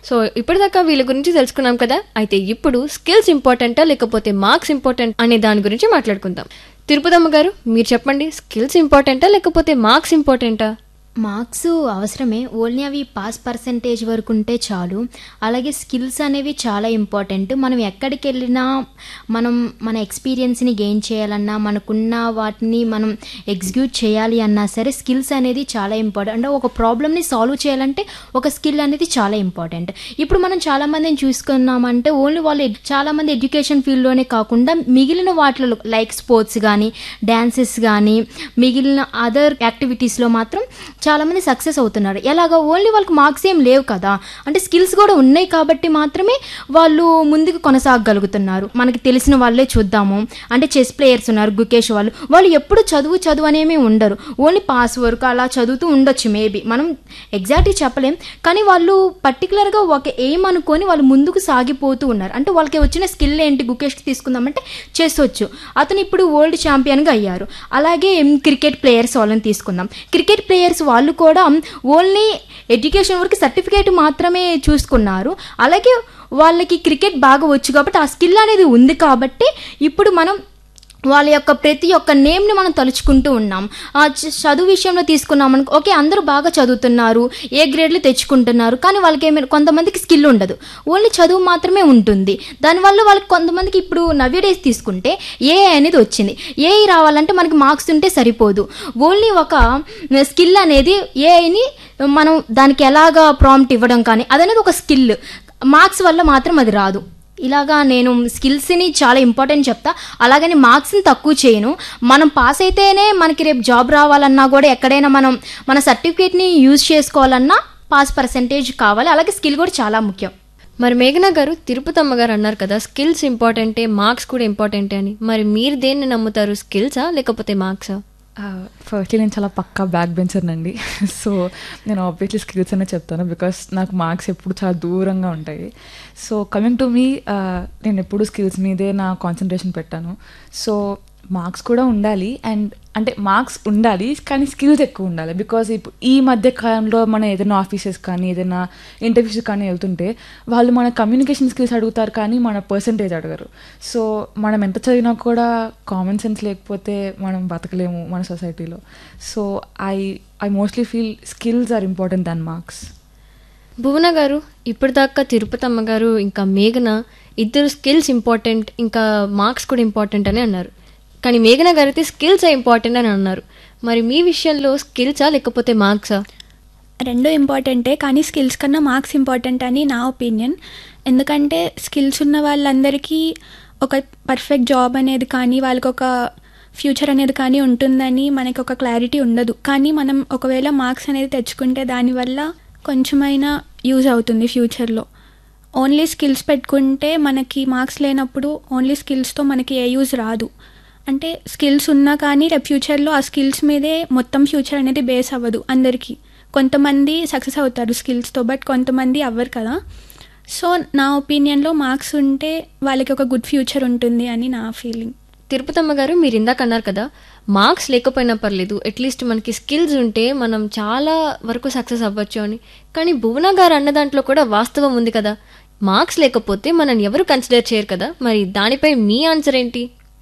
so ఇప్పటిదాకా వీళ్ళ గురించి తెలుసుకున్నాం కదా అయితే ఇప్పుడు స్కిల్స్ ఇంపార్టెంటా లేకపోతే మార్క్స్ ఇంపార్టెంట్ అనే దాని గురించి మాట్లాడుకుందాం తిరుపతమ్మ గారు మీరు చెప్పండి స్కిల్స్ ఇంపార్టెంటా లేకపోతే మార్క్స్ ఇంపార్టెంటా మార్క్స్ అవసరమే ఓన్లీ అవి పాస్ పర్సంటేజ్ వరకు ఉంటే చాలు అలాగే స్కిల్స్ అనేవి చాలా ఇంపార్టెంట్ మనం ఎక్కడికి వెళ్ళినా మనం మన ఎక్స్పీరియన్స్ని గెయిన్ చేయాలన్నా మనకున్న వాటిని మనం ఎగ్జిక్యూట్ చేయాలి అన్నా సరే స్కిల్స్ అనేది చాలా ఇంపార్టెంట్ అంటే ఒక ప్రాబ్లమ్ని సాల్వ్ చేయాలంటే ఒక స్కిల్ అనేది చాలా ఇంపార్టెంట్ ఇప్పుడు మనం చాలా మందిని చూసుకున్నామంటే ఓన్లీ వాళ్ళు ఎడ్- చాలా మంది ఎడ్యుకేషన్ ఫీల్డ్లోనే కాకుండా మిగిలిన వాటిలో లైక్ స్పోర్ట్స్ కానీ డ్యాన్సెస్ కానీ మిగిలిన అదర్ యాక్టివిటీస్లో మాత్రం చాలామంది సక్సెస్ అవుతున్నారు ఎలాగా ఓన్లీ వాళ్ళకి మార్క్స్ ఏం లేవు కదా అంటే స్కిల్స్ కూడా ఉన్నాయి కాబట్టి మాత్రమే వాళ్ళు ముందుకు కొనసాగగలుగుతున్నారు మనకి తెలిసిన వాళ్ళే చూద్దాము అంటే చెస్ ప్లేయర్స్ ఉన్నారు గుకేష్ వాళ్ళు వాళ్ళు ఎప్పుడు చదువు చదువు అనేవి ఉండరు ఓన్లీ పాస్ వరకు అలా చదువుతూ ఉండొచ్చు మేబీ మనం ఎగ్జాక్ట్గా చెప్పలేం కానీ వాళ్ళు పర్టికులర్గా ఒక ఎయిమ్ అనుకొని వాళ్ళు ముందుకు సాగిపోతూ ఉన్నారు అంటే వాళ్ళకి వచ్చిన స్కిల్ ఏంటి గుకేష్కి తీసుకుందామంటే చెస్ వచ్చు అతను ఇప్పుడు వరల్డ్ ఛాంపియన్గా అయ్యారు అలాగే క్రికెట్ ప్లేయర్స్ వాళ్ళని తీసుకుందాం క్రికెట్ ప్లేయర్స్ వాళ్ళు కూడా ఓన్లీ ఎడ్యుకేషన్ వరకు సర్టిఫికేట్ మాత్రమే చూసుకున్నారు అలాగే వాళ్ళకి క్రికెట్ బాగా వచ్చు కాబట్టి ఆ స్కిల్ అనేది ఉంది కాబట్టి ఇప్పుడు మనం వాళ్ళ యొక్క ప్రతి ఒక్క నేమ్ని మనం తలుచుకుంటూ ఉన్నాం ఆ చ- చదువు విషయంలో తీసుకున్నాం అనుకో ఓకే అందరూ బాగా చదువుతున్నారు ఏ గ్రేడ్లు తెచ్చుకుంటున్నారు కానీ వాళ్ళకి ఏమైనా కొంతమందికి స్కిల్ ఉండదు ఓన్లీ చదువు మాత్రమే ఉంటుంది దానివల్ల వాళ్ళకి కొంతమందికి ఇప్పుడు నవ్య డేస్ తీసుకుంటే ఏఐ అనేది వచ్చింది ఏఐ రావాలంటే మనకి మార్క్స్ ఉంటే సరిపోదు ఓన్లీ ఒక స్కిల్ అనేది ఏఐని మనం దానికి ఎలాగా ప్రాంప్ట్ ఇవ్వడం కానీ అదనేది ఒక స్కిల్ మార్క్స్ వల్ల మాత్రం అది రాదు ఇలాగా నేను స్కిల్స్ని చాలా ఇంపార్టెంట్ చెప్తా అలాగని మార్క్స్ని తక్కువ చేయను మనం పాస్ అయితేనే మనకి రేపు జాబ్ రావాలన్నా కూడా ఎక్కడైనా మనం మన సర్టిఫికేట్ని యూజ్ చేసుకోవాలన్నా పాస్ పర్సంటేజ్ కావాలి అలాగే స్కిల్ కూడా చాలా ముఖ్యం మరి మేఘనా గారు తిరుపతమ్మ గారు అన్నారు కదా స్కిల్స్ ఇంపార్టెంటే మార్క్స్ కూడా ఇంపార్టెంటే అని మరి మీరు దేన్ని నమ్ముతారు స్కిల్సా లేకపోతే మార్క్సా ఫస్ట్లీ నేను చాలా పక్కా బ్యాక్ బెంచర్నండి సో నేను ఆబ్వియస్లీ స్కిల్స్ అనే చెప్తాను బికాస్ నాకు మార్క్స్ ఎప్పుడు చాలా దూరంగా ఉంటాయి సో కమింగ్ టు మీ నేను ఎప్పుడు స్కిల్స్ మీదే నా కాన్సన్ట్రేషన్ పెట్టాను సో మార్క్స్ కూడా ఉండాలి అండ్ అంటే మార్క్స్ ఉండాలి కానీ స్కిల్స్ ఎక్కువ ఉండాలి బికాజ్ ఇప్పుడు ఈ మధ్య కాలంలో మనం ఏదైనా ఆఫీసెస్ కానీ ఏదైనా ఇంటర్వ్యూస్ కానీ వెళ్తుంటే వాళ్ళు మన కమ్యూనికేషన్ స్కిల్స్ అడుగుతారు కానీ మన పర్సంటేజ్ అడగరు సో మనం ఎంత చదివినా కూడా కామన్ సెన్స్ లేకపోతే మనం బతకలేము మన సొసైటీలో so I I mostly feel skills are important than marks Bhuvana garu ఇప్పటిదాకా తిరుపతమ్మ గారు ఇంకా మేఘన ఇద్దరు స్కిల్స్ ఇంపార్టెంట్ ఇంకా మార్క్స్ కూడా ఇంపార్టెంట్ అని అన్నారు కానీ మేఘన గారు అయితే స్కిల్స్ ఇంపార్టెంట్ అని అన్నారు మరి మీ విషయంలో స్కిల్సా లేకపోతే మార్క్సా రెండు ఇంపార్టెంటే కానీ స్కిల్స్ కన్నా మార్క్స్ ఇంపార్టెంట్ అని నా ఒపీనియన్ ఎందుకంటే స్కిల్స్ ఉన్న వాళ్ళందరికీ ఒక పర్ఫెక్ట్ జాబ్ అనేది కానీ వాళ్ళకి ఒక ఫ్యూచర్ అనేది కానీ ఉంటుందని మనకి ఒక క్లారిటీ ఉండదు కానీ మనం ఒకవేళ మార్క్స్ అనేది తెచ్చుకుంటే దానివల్ల కొంచెమైనా యూజ్ అవుతుంది ఫ్యూచర్లో ఓన్లీ స్కిల్స్ పెట్టుకుంటే మనకి మార్క్స్ లేనప్పుడు ఓన్లీ స్కిల్స్తో మనకి ఏ యూజ్ రాదు అంటే స్కిల్స్ ఉన్నా కానీ రేపు ఫ్యూచర్లో ఆ స్కిల్స్ మీదే మొత్తం ఫ్యూచర్ అనేది బేస్ అవ్వదు అందరికీ కొంతమంది సక్సెస్ అవుతారు స్కిల్స్తో బట్ కొంతమంది అవ్వరు కదా సో నా ఒపీనియన్లో మార్క్స్ ఉంటే వాళ్ళకి ఒక గుడ్ ఫ్యూచర్ ఉంటుంది అని నా ఫీలింగ్ తిరుపతమ్మ గారు మీరు ఇందాక అన్నారు కదా మార్క్స్ లేకపోయినా పర్లేదు అట్లీస్ట్ మనకి స్కిల్స్ ఉంటే మనం చాలా వరకు సక్సెస్ అవ్వచ్చు అని కానీ భువన గారు అన్న దాంట్లో కూడా వాస్తవం ఉంది కదా మార్క్స్ లేకపోతే మనం ఎవరు కన్సిడర్ చేయరు కదా మరి దానిపై మీ ఆన్సర్ ఏంటి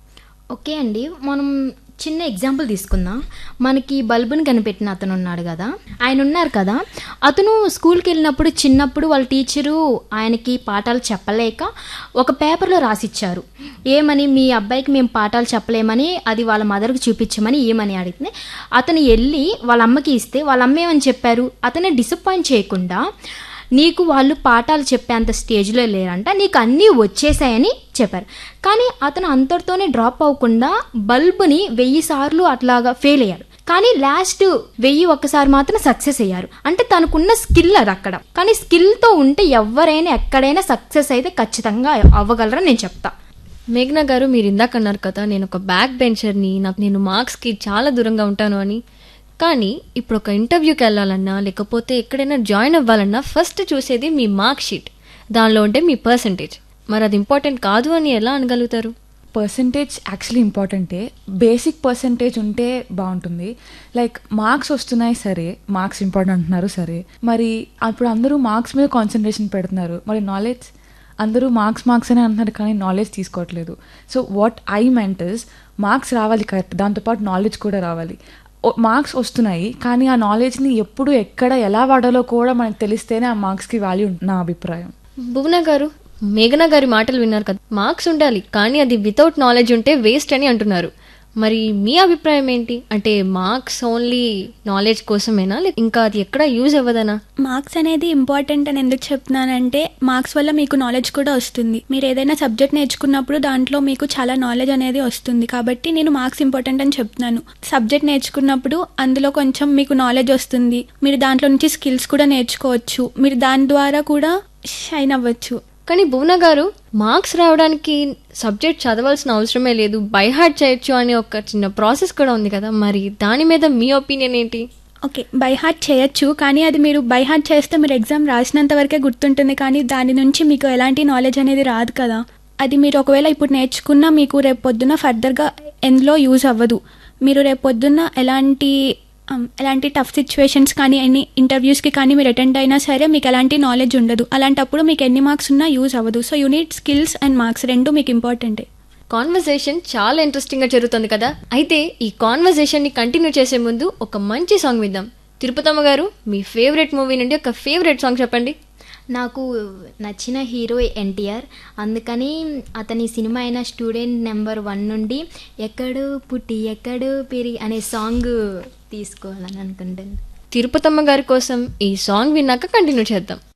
ఓకే అండి మనం చిన్న ఎగ్జాంపుల్ తీసుకుందాం మనకి బల్బుని కనిపెట్టిన అతను ఉన్నాడు కదా ఆయన ఉన్నారు కదా అతను స్కూల్కి వెళ్ళినప్పుడు చిన్నప్పుడు వాళ్ళ టీచరు ఆయనకి పాఠాలు చెప్పలేక ఒక పేపర్లో రాసిచ్చారు ఏమని మీ అబ్బాయికి మేము పాఠాలు చెప్పలేమని అది వాళ్ళ మదర్కి చూపించమని ఏమని అడిగితే అతను వెళ్ళి వాళ్ళ అమ్మకి ఇస్తే వాళ్ళ అమ్మ ఏమని చెప్పారు అతన్ని డిసప్పాయింట్ చేయకుండా నీకు వాళ్ళు పాఠాలు చెప్పేంత స్టేజ్లో లేరంట నీకు అన్నీ వచ్చేసాయని చెప్పారు కానీ అతను అంతటితోనే డ్రాప్ అవ్వకుండా బల్బుని వెయ్యి సార్లు అట్లాగా ఫెయిల్ అయ్యాడు కానీ లాస్ట్ వెయ్యి ఒక్కసారి మాత్రం సక్సెస్ అయ్యారు అంటే తనకున్న స్కిల్ అది అక్కడ కానీ స్కిల్తో ఉంటే ఎవరైనా ఎక్కడైనా సక్సెస్ అయితే ఖచ్చితంగా అవ్వగలరని నేను చెప్తా మేఘనా గారు మీరు ఇందాక అన్నారు కదా నేను ఒక బ్యాక్ బెంచర్ని నాకు నేను మార్క్స్కి చాలా దూరంగా ఉంటాను అని కానీ ఇప్పుడు ఒక ఇంటర్వ్యూకి వెళ్ళాలన్నా లేకపోతే ఎక్కడైనా జాయిన్ అవ్వాలన్నా ఫస్ట్ చూసేది మీ మార్క్ షీట్ దానిలో ఉంటే మీ పర్సంటేజ్ మరి అది ఇంపార్టెంట్ కాదు అని ఎలా అనగలుగుతారు పర్సంటేజ్ యాక్చువల్లీ ఇంపార్టెంటే బేసిక్ పర్సంటేజ్ ఉంటే బాగుంటుంది లైక్ మార్క్స్ వస్తున్నాయి సరే మార్క్స్ ఇంపార్టెంట్ అంటున్నారు సరే మరి అప్పుడు అందరూ మార్క్స్ మీద కాన్సన్ట్రేషన్ పెడుతున్నారు మరి నాలెడ్జ్ అందరూ మార్క్స్ మార్క్స్ అనే అంటున్నారు కానీ నాలెడ్జ్ తీసుకోవట్లేదు so what I mentals marks రావాలి కరెక్ట్ దాంతోపాటు నాలెడ్జ్ కూడా రావాలి మార్క్స్ వస్తున్నాయి కానీ ఆ నాలెడ్జ్ని ఎప్పుడు ఎక్కడ ఎలా వాడాలో కూడా మనకు తెలిస్తేనే ఆ మార్క్స్కి వాల్యూ నా అభిప్రాయం భువన గారు మేఘన గారి మాటలు విన్నారు కదా మార్క్స్ ఉండాలి కానీ అది వితౌట్ నాలెడ్జ్ ఉంటే వేస్ట్ అని అంటున్నారు మరి మీ అభిప్రాయం ఏంటి అంటే మార్క్స్ ఓన్లీ నాలెడ్జ్ కోసమేనా లేక ఇంకా అది ఎక్కడ యూజ్ అవ్వదనా మార్క్స్ అనేది ఇంపార్టెంట్ అని ఎందుకు చెప్తున్నానంటే మార్క్స్ వల్ల మీకు నాలెడ్జ్ కూడా వస్తుంది మీరు ఏదైనా సబ్జెక్ట్ నేర్చుకున్నప్పుడు దాంట్లో మీకు చాలా నాలెడ్జ్ అనేది వస్తుంది కాబట్టి నేను మార్క్స్ ఇంపార్టెంట్ అని చెప్తున్నాను సబ్జెక్ట్ నేర్చుకున్నప్పుడు అందులో కొంచెం మీకు నాలెడ్జ్ వస్తుంది మీరు దాంట్లో నుంచి స్కిల్స్ కూడా నేర్చుకోవచ్చు మీరు దాని ద్వారా కూడా షైన్ అవ్వచ్చు కానీ భువన గారు మార్క్స్ రావడానికి సబ్జెక్ట్ చదవాల్సిన అవసరమే లేదు బై హార్ట్ చేయొచ్చు అనే ఒక చిన్న ప్రాసెస్ కూడా ఉంది కదా మరి దాని మీద మీ ఒపీనియన్ ఏంటి ఓకే బై హార్ట్ చేయొచ్చు కానీ అది మీరు బై హార్ట్ చేస్తే మీరు ఎగ్జామ్ రాసినంత వరకే గుర్తుంటుంది కానీ దాని నుంచి మీకు ఎలాంటి నాలెడ్జ్ అనేది రాదు కదా అది మీరు ఒకవేళ ఇప్పుడు నేర్చుకున్నా మీకు రేపు పొద్దున ఫర్దర్గా ఎందులో యూజ్ అవ్వదు మీరు రేపు పొద్దున్న ఎలాంటి um, ఎలాంటి టఫ్ సిచ్యువేషన్స్ కానీ ఎన్ని ఇంటర్వ్యూస్కి కానీ మీరు అటెండ్ అయినా సరే మీకు ఎలాంటి నాలెడ్జ్ ఉండదు అలాంటప్పుడు మీకు ఎన్ని మార్క్స్ ఉన్నా యూజ్ అవ్వదు so unit skills and marks రెండు మీకు ఇంపార్టెంటే కాన్వర్సేషన్ చాలా ఇంట్రెస్టింగ్ గా జరుగుతుంది కదా అయితే ఈ కాన్వర్సేషన్ ని కంటిన్యూ చేసే ముందు ఒక మంచి సాంగ్ విద్దాం తిరుపతమ్మ గారు మీ ఫేవరెట్ మూవీ నుండి ఒక ఫేవరెట్ సాంగ్ చెప్పండి నాకు నచ్చిన హీరో ఎన్టీఆర్ అందుకని అతని సినిమా అయిన స్టూడెంట్ నెంబర్ వన్ నుండి ఎక్కడు పుట్టి ఎక్కడు పెరిగి అనే సాంగ్ తీసుకోవాలని అనుకుంటాను తిరుపతమ్మ గారి కోసం ఈ సాంగ్ విన్నాక కంటిన్యూ చేద్దాం